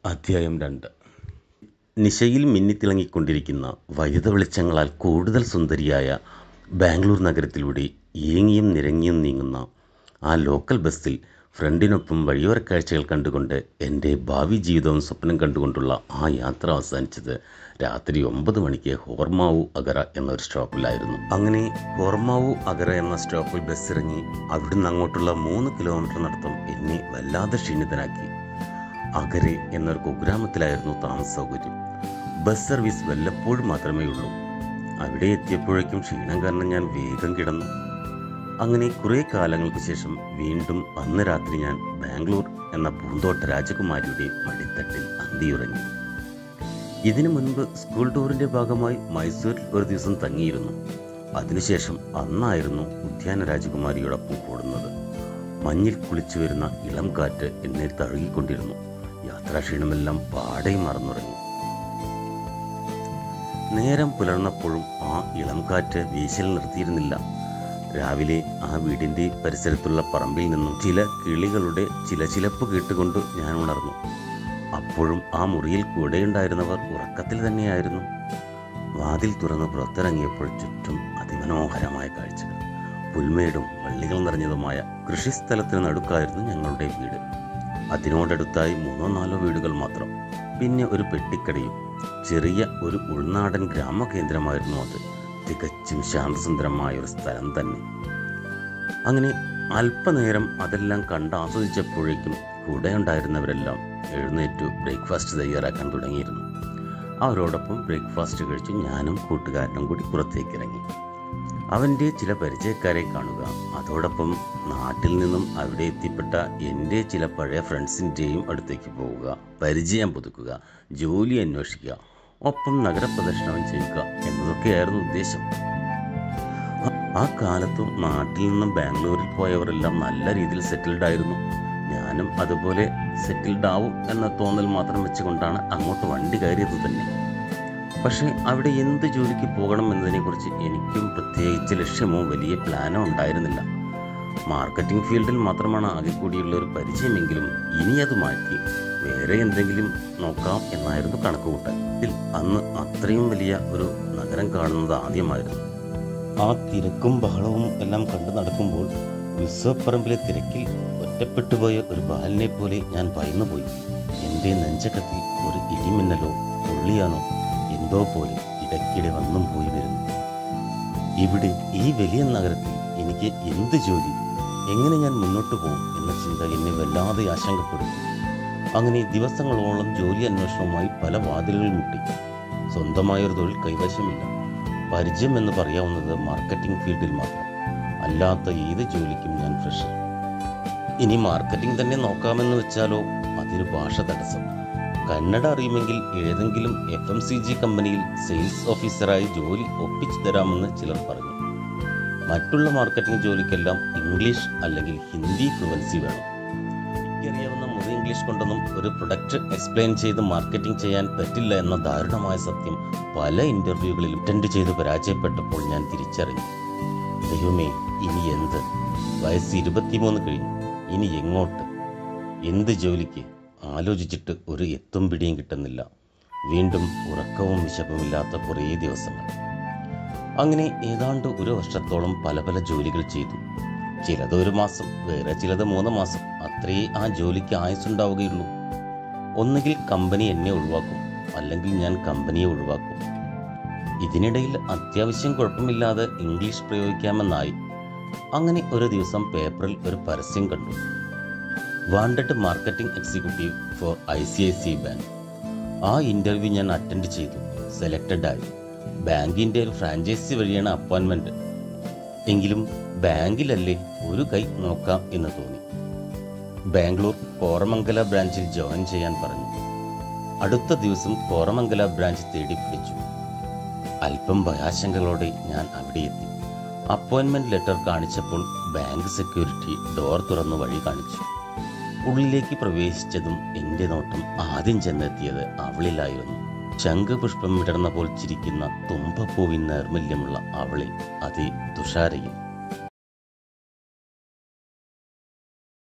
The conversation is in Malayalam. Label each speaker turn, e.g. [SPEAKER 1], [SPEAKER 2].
[SPEAKER 1] അധ്യായം രണ്ട് നിശയിൽ മിന്നിത്തിളങ്ങിക്കൊണ്ടിരിക്കുന്ന വൈദ്യുത വെളിച്ചങ്ങളാൽ കൂടുതൽ സുന്ദരിയായ ബാംഗ്ലൂർ നഗരത്തിലൂടെ ഏങ്ങിയും നിരങ്ങിയും നീങ്ങുന്ന ആ ലോക്കൽ ബസ്സിൽ ഫ്രണ്ടിനൊപ്പം വഴിയോര കാഴ്ചകൾ കണ്ടുകൊണ്ട് എൻ്റെ ഭാവി ജീവിതവും സ്വപ്നം കണ്ടുകൊണ്ടുള്ള ആ യാത്ര അവസാനിച്ചത് രാത്രി ഒമ്പത് മണിക്ക് ഹോർമാവു അഗറ എന്നൊരു സ്റ്റോപ്പിലായിരുന്നു അങ്ങനെ ഹോർമാവു അഗറ എന്ന സ്റ്റോപ്പിൽ ബസ് ഇറങ്ങി അവിടുന്ന് അങ്ങോട്ടുള്ള മൂന്ന് കിലോമീറ്റർ നടത്തം എന്നെ വല്ലാതെ ക്ഷീണിതനാക്കി അകരെ എന്നൊരു കുഗ്രാമത്തിലായിരുന്നു താമസ സൗകര്യം ബസ് സർവീസ് വല്ലപ്പോഴും മാത്രമേ ഉള്ളൂ അവിടെ എത്തിയപ്പോഴേക്കും ക്ഷീണം കാരണം ഞാൻ വേഗം കിടന്നു അങ്ങനെ കുറേ കാലങ്ങൾക്ക് ശേഷം വീണ്ടും അന്ന് രാത്രി ഞാൻ ബാംഗ്ലൂർ എന്ന പൂന്തോട്ട രാജകുമാരിയുടെ മടിത്തട്ടിൽ അന്തിയുറങ്ങി ഇതിനു മുൻപ് സ്കൂൾ ടൂറിന്റെ ഭാഗമായി മൈസൂരിൽ ഒരു ദിവസം തങ്ങിയിരുന്നു അതിനുശേഷം അന്നായിരുന്നു ഉദ്യാന രാജകുമാരിയോടൊപ്പം കൂടുന്നത് മഞ്ഞിൽ കുളിച്ചു വരുന്ന ഇളം കാറ്റ് എന്നെ തഴുകിക്കൊണ്ടിരുന്നു യാത്രാക്ഷീണമെല്ലാം പാടെ മറന്നുറങ്ങി നേരം പുലർന്നപ്പോഴും ആ ഇളം കാറ്റ് വീശൽ നിർത്തിയിരുന്നില്ല രാവിലെ ആ വീടിന്റെ പരിസരത്തുള്ള പറമ്പിൽ നിന്നും ചില കിളികളുടെ ചില ചിലപ്പ് കേട്ടുകൊണ്ട് ഞാൻ ഉണർന്നു അപ്പോഴും ആ മുറിയിൽ കൂടെയുണ്ടായിരുന്നവർ ഉറക്കത്തിൽ തന്നെയായിരുന്നു വാതിൽ തുറന്ന് പുറത്തിറങ്ങിയപ്പോൾ ചുറ്റും അതിമനോഹരമായ കാഴ്ചകൾ പുൽമേടും വള്ളികൾ നിറഞ്ഞതുമായ കൃഷിസ്ഥലത്തിന് നടുക്കായിരുന്നു ഞങ്ങളുടെ വീട് അതിനോടടുത്തായി മൂന്നോ നാലോ വീടുകൾ മാത്രം പിന്നെ ഒരു പെട്ടിക്കടയും ചെറിയ ഒരു ഉൾനാടൻ ഗ്രാമകേന്ദ്രമായിരുന്നു അത് തികച്ചും ശാന്തസുന്ദരമായ ഒരു സ്ഥലം തന്നെ അങ്ങനെ അല്പനേരം അതെല്ലാം കണ്ട് ആസ്വദിച്ചപ്പോഴേക്കും കൂടെ ഉണ്ടായിരുന്നവരെല്ലാം എഴുന്നേറ്റു ബ്രേക്ക്ഫാസ്റ്റ് തയ്യാറാക്കാൻ തുടങ്ങിയിരുന്നു അവരോടൊപ്പം ബ്രേക്ക്ഫാസ്റ്റ് കഴിച്ചു ഞാനും കൂട്ടുകാരനും കൂടി പുറത്തേക്ക് ഇറങ്ങി അവൻ്റെ ചില പരിചയക്കാരെ കാണുക അതോടൊപ്പം നാട്ടിൽ നിന്നും അവിടെ എത്തിപ്പെട്ട എൻ്റെ ചില പഴയ ഫ്രണ്ട്സിൻ്റെയും അടുത്തേക്ക് പോവുക പരിചയം പുതുക്കുക ജോലി അന്വേഷിക്കുക ഒപ്പം നഗരപ്രദർശനം ചെയ്യുക എന്നതൊക്കെയായിരുന്നു ഉദ്ദേശം ആ കാലത്തും നാട്ടിൽ നിന്നും ബാംഗ്ലൂരിൽ പോയവരെല്ലാം നല്ല രീതിയിൽ സെറ്റിൽഡ് ആയിരുന്നു ഞാനും അതുപോലെ സെറ്റിൽഡ് ആവും എന്ന തോന്നൽ മാത്രം വെച്ചുകൊണ്ടാണ് അങ്ങോട്ട് വണ്ടി കയറിയത് തന്നെ പക്ഷേ അവിടെ എന്ത് ജോലിക്ക് പോകണം എന്നതിനെക്കുറിച്ച് എനിക്കും പ്രത്യേകിച്ച് ലക്ഷ്യമോ വലിയ പ്ലാനോ ഉണ്ടായിരുന്നില്ല മാർക്കറ്റിംഗ് ഫീൽഡിൽ മാത്രമാണ് ആകെ കൂടിയുള്ള ഒരു പരിചയമെങ്കിലും ഇനി അത് മാറ്റി വേറെ എന്തെങ്കിലും നോക്കാം എന്നായിരുന്നു കണക്കുകൂട്ടൽ ഇതിൽ അന്ന് അത്രയും വലിയ ഒരു നഗരം കാണുന്നത് ആദ്യമായിരുന്നു ആ തിരക്കും ബഹളവും എല്ലാം കണ്ടു നടക്കുമ്പോൾ ഉത്സവപ്പറമ്പിലെ തിരക്കിൽ ഒറ്റപ്പെട്ടുപോയ ഒരു ബാലനെ പോലെ ഞാൻ ഭയന്നുപോയി എൻ്റെ നെഞ്ചകത്തിൽ ഒരു ഇടിമിന്നലോ പൊള്ളിയാനോ എന്തോ പോലെ ഇടയ്ക്കിടെ വന്നും പോയി വരുന്നു ഇവിടെ ഈ വലിയ നഗരത്തിൽ എനിക്ക് എന്ത് ജോലി എങ്ങനെ ഞാൻ മുന്നോട്ട് പോകും എന്ന ചിന്ത എന്നെ വല്ലാതെ ആശങ്കപ്പെടുത്തി അങ്ങനെ ദിവസങ്ങളോളം ജോലി അന്വേഷണവുമായി പല വാതിലുകൾ മുട്ടി സ്വന്തമായൊരു തൊഴിൽ കൈവശമില്ല പരിചയം എന്ന് പറയാവുന്നത് മാർക്കറ്റിംഗ് ഫീൽഡിൽ മാത്രം അല്ലാത്ത ഏത് ജോലിക്കും ഞാൻ ഫ്രഷർ ഇനി മാർക്കറ്റിംഗ് തന്നെ നോക്കാമെന്ന് വെച്ചാലോ അതിന് ഭാഷ തടസ്സം കന്നഡ അറിയുമെങ്കിൽ ഏതെങ്കിലും എഫ് എം സി ജി കമ്പനിയിൽ സെയിൽസ് ഓഫീസറായി ജോലി ഒപ്പിച്ചു തരാമെന്ന് ചിലർ പറഞ്ഞു മറ്റുള്ള മാർക്കറ്റിംഗ് ജോലിക്കെല്ലാം ഇംഗ്ലീഷ് അല്ലെങ്കിൽ ഹിന്ദി ഫ്ലുവൻസി വേണം എനിക്കറിയാവുന്ന മുറി ഇംഗ്ലീഷ് കൊണ്ടൊന്നും ഒരു പ്രൊഡക്റ്റ് എക്സ്പ്ലെയിൻ ചെയ്ത് മാർക്കറ്റിംഗ് ചെയ്യാൻ പറ്റില്ല എന്ന ദാരുണമായ സത്യം പല ഇന്റർവ്യൂകളിലും അറ്റൻഡ് ചെയ്ത് പരാജയപ്പെട്ടപ്പോൾ ഞാൻ തിരിച്ചറിഞ്ഞു ദൈവമേ ഇനി എന്ത് വയസ്സ് ഇരുപത്തിമൂന്ന് കഴിഞ്ഞു ഇനി എങ്ങോട്ട് എന്ത് ജോലിക്ക് ആലോചിച്ചിട്ട് ഒരു എത്തും പിടിയും കിട്ടുന്നില്ല വീണ്ടും ഉറക്കവും വിശപ്പുമില്ലാത്ത കുറേ ദിവസങ്ങൾ അങ്ങനെ ഏതാണ്ട് ഒരു വർഷത്തോളം പല പല ജോലികൾ ചെയ്തു ചിലത് ഒരു മാസം വേറെ ചിലത് മൂന്ന് മാസം അത്രേ ആ ജോലിക്ക് ആയുസുണ്ടാവുകയുള്ളൂ ഒന്നുകിൽ കമ്പനി എന്നെ ഒഴിവാക്കും അല്ലെങ്കിൽ ഞാൻ കമ്പനിയെ ഒഴിവാക്കും ഇതിനിടയിൽ അത്യാവശ്യം കുഴപ്പമില്ലാതെ ഇംഗ്ലീഷ് പ്രയോഗിക്കാമെന്നായി അങ്ങനെ ഒരു ദിവസം പേപ്പറിൽ ഒരു പരസ്യം കണ്ടു wanted marketing executive for I C I C bank ആ ഇൻ്റർവ്യൂ ഞാൻ അറ്റൻഡ് ചെയ്തു സെലക്റ്റഡ് ആയി ബാങ്കിൻ്റെ ഒരു ഫ്രാഞ്ചൈസി വഴിയാണ് അപ്പോയിൻമെൻറ്റ് എങ്കിലും ബാങ്കിലല്ലേ ഒരു കൈ നോക്കാം എന്ന് തോന്നി ബാംഗ്ലൂർ കോറമംഗല ബ്രാഞ്ചിൽ ജോയിൻ ചെയ്യാൻ പറഞ്ഞു അടുത്ത ദിവസം കോറമംഗല ബ്രാഞ്ച് തേടി പിടിച്ചു അല്പം ഭയാശങ്കകളോടെ ഞാൻ അവിടെ എത്തി അപ്പോയിൻമെന്റ് ലെറ്റർ കാണിച്ചപ്പോൾ ബാങ്ക് സെക്യൂരിറ്റി ഡോർ തുറന്നു വഴി കാണിച്ചു ഉള്ളിലേക്ക് പ്രവേശിച്ചതും എൻ്റെ നോട്ടം ആദ്യം ചെന്നെത്തിയത് അവളിലായിരുന്നു ശംഖുപുഷ്പം വിടർന്ന പോൽ ചിരിക്കുന്ന തുമ്പപ്പൂവിൻ നൈർമല്യമുള്ള അവളിൽ അതി തുഷാരയിൽ